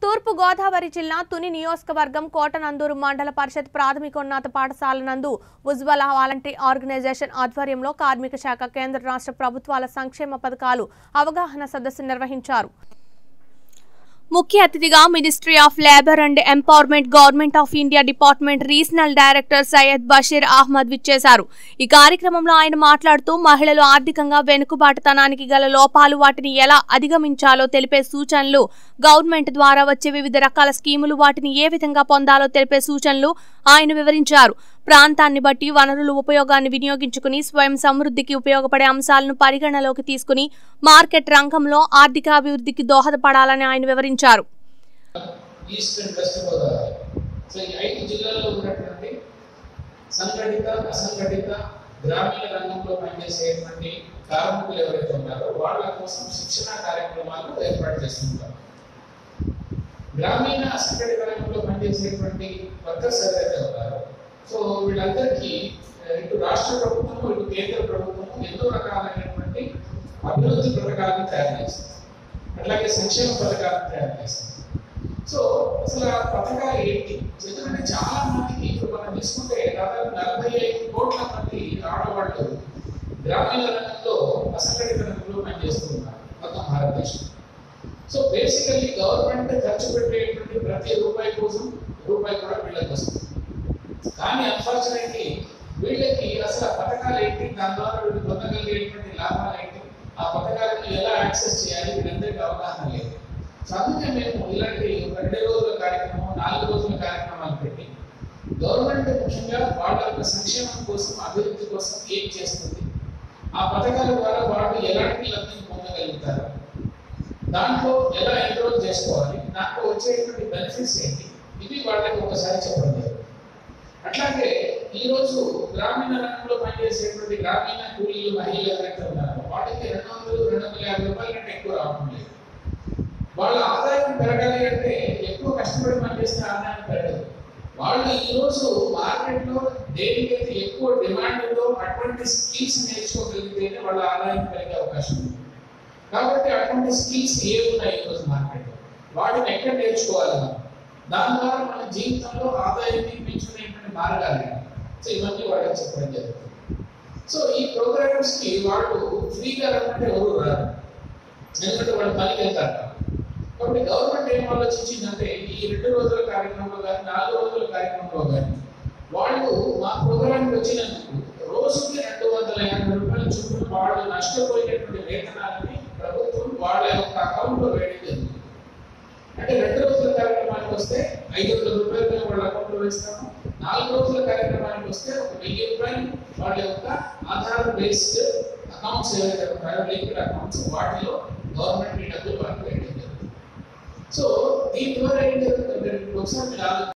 తూర్పు గోదావరి జిల్లా తుని నియోజకవర్గం కోటనందూరు మండల పరిషత్ ప్రాథమికోన్నత పాఠశాల నందు ఉజ్వల వాలంటరీ ఆర్గనైజేషన్ ఆధ్వర్యంలో కార్మిక శాఖ కేంద్ర రాష్ట్ర ప్రభుత్వాల సంక్షేమ పథకాలు అవగాహన సదస్సు నిర్వహించారు ముఖ్య అతిథిగా ministry of labour and empowerment government of India department regional director Syed Basheer Ahmed విచ్చేశారు ఈ కార్యక్రమంలో ఆయన మాట్లాడుతూ మహిళలు ఆర్థికంగా వెనుకబాటుతనానికి గల లోపాలు వాటిని ఎలా అధిగమించాలో తెలిపే సూచనలు గవర్నమెంట్ ద్వారా వచ్చే వివిధ రకాల స్కీములు వాటిని ఏ విధంగా పొందాలో తెలిపే సూచనలు ఆయన వివరించారు ప్రాంతాన్ని బట్టి వనరుల ఉపయోగాన్ని వినియోగించుకుని స్వయం సమృద్ధికి ఉపయోగపడే అంశాలను పరిగణలోకి తీసుకుని మార్కెట్ రంగంలో ఆర్థికాభివృద్ధికి దోహదపడాలని ఆయన వివరించారు east and west Godavari so ఈ ఐదు జిల్లాల్లో ఉన్నటువంటి సంఘటిత అసంఘటిత గ్రామీణ రంగంలో పనిచేసేటువంటి కార్మికులు ఎవరైతే ఉన్నారో వాళ్ళ కోసం శిక్షణ కార్యక్రమాలు ఏర్పాటు చేస్తుంటారు గ్రామీణ అసంఘటిత రంగంలో పనిచేసేటువంటి వర్కర్స్ ఎవరైతే ఉన్నారో సో వీళ్ళందరికీ ఆ, ఇటు రాష్ట్ర ప్రభుత్వము ఇటు కేంద్ర ప్రభుత్వము ఎన్నో రకాలైనటువంటి అభివృద్ధి పథకాలను తయారు చేస్తుంది అట్లాగే సంక్షేమ పథకాలను తయారు చేస్తుంది సో అసలు ఆ పథకాలు ఏంటి ఎందుకంటే చాలా మందికి ఇప్పుడు మనం తీసుకుంటే దాదాపు నలభై ఐదు కోట్ల మంది ఆడవాళ్ళు గ్రామీణ రంగంలో అసంఘటిత రంగంలో పనిచేస్తూ ఉన్నారు మొత్తం భారతదేశం సో బేసికల్లీ గవర్నమెంట్ ఖర్చు పెట్టేటువంటి ప్రతి రూపాయి కోసం రూపాయి కూడా వీళ్ళకి వస్తుంది కానీ అన్ఫార్చునేట్లీ వీళ్ళకి అసలు ఆ పథకాలు ఏంటి దాని ద్వారా వీళ్ళు పొందగలిగేటువంటి లాభాలు ఏంటి ఆ పథకాలను ఎలా యాక్సెస్ చేయాలి వీళ్ళందరికీ అవగాహన లేదు సో అందుకే మేము ఇలాంటి ఒక రెండు రోజుల కార్యక్రమం నాలుగు రోజుల కార్యక్రమాలు పెట్టి గవర్నమెంట్ ముఖ్యంగా వాళ్ళ యొక్క సంక్షేమం కోసం అభివృద్ధి కోసం ఏం చేస్తుంది ఆ పథకాల ద్వారా వాళ్ళు ఎలాంటి లబ్ధిని పొందగలుగుతారు దాంట్లో ఎలా ఎన్రోల్ చేసుకోవాలి దాంట్లో వచ్చేటువంటి బెనిఫిట్స్ ఏంటి ఇవి వాళ్ళకి ఒకసారి చెప్పడం జరుగుతుంది అట్లాగే ఈరోజు గ్రామీణ రంగంలో పనిచేసేటువంటి గ్రామీణ కూలీలు మహిళలు ఎవరైతే ఉన్నారో వాళ్ళకి రెండు వందలు రెండు వందల యాభై రూపాయల కంటే ఎక్కువ రావడం లేదు వాళ్ళ ఆదాయం పెరగాలి అంటే ఎక్కువ కష్టపడి పనిచేస్తే ఆదాయం పెరగదు వాళ్ళు ఈరోజు మార్కెట్లో దేనికైతే ఎక్కువ డిమాండ్ ఉందో అటువంటి స్కిల్స్ నేర్చుకోగలిగితేనే వాళ్ళ ఆదాయం పెరిగే అవకాశం ఉంది కాబట్టి అటువంటి స్కిల్స్ ఏ ఉన్నాయి ఈరోజు మార్కెట్లో వాటిని ఎక్కడ నేర్చుకోవాలి మనం దాని ద్వారా మన జీవితంలో ఆదాయాన్ని పెంచుకునేటువంటి మార్గాలు ఏంటి? సో ఇవన్నీ వాళ్ళకి చెప్పడం జరుగుతుంది సో ఈ ప్రోగ్రామ్స్ కి వాళ్ళు ఫ్రీగా రమ్మంటే ఎవరు రారు ఎందుకంటే వాళ్ళు పనికి వెళ్తారు కాబట్టి గవర్నమెంట్ ఏం ఆలోచించిందంటే ఈ రెండు రోజుల కార్యక్రమంలో కానీ నాలుగు రోజుల కార్యక్రమంలో కానీ వాళ్ళు మా ప్రోగ్రాంకి వచ్చినందుకు రోజుకి రెండు వందల యాభై రూపాయల చొప్పున వాళ్ళు నష్టపోయినటువంటి వేతనాలని ప్రభుత్వం వాళ్ళ యొక్క అకౌంట్లో వేయడం జరుగుతుంది అంటే రెండు రోజుల కార్యక్రమానికి వస్తే ఐదు వందల రూపాయలు వాళ్ళ అకౌంట్లో వేస్తాము నాలుగు రోజుల కార్యక్రమానికి వస్తే ఒక వెయ్యి రూపాయలు వాళ్ళ యొక్క ఆధార్ బేస్డ్ అకౌంట్స్ ఏవైతే ఉంటాయో లింక్డ్ అకౌంట్స్ వాటిలో గవర్నమెంట్ ఈ డబ్బులు వాళ్ళకి వేయడం జరుగుతుంది సో దీని ద్వారా ఏం జరుగుతుందంటే ఒకసారి మీరు ఆలోచించండి.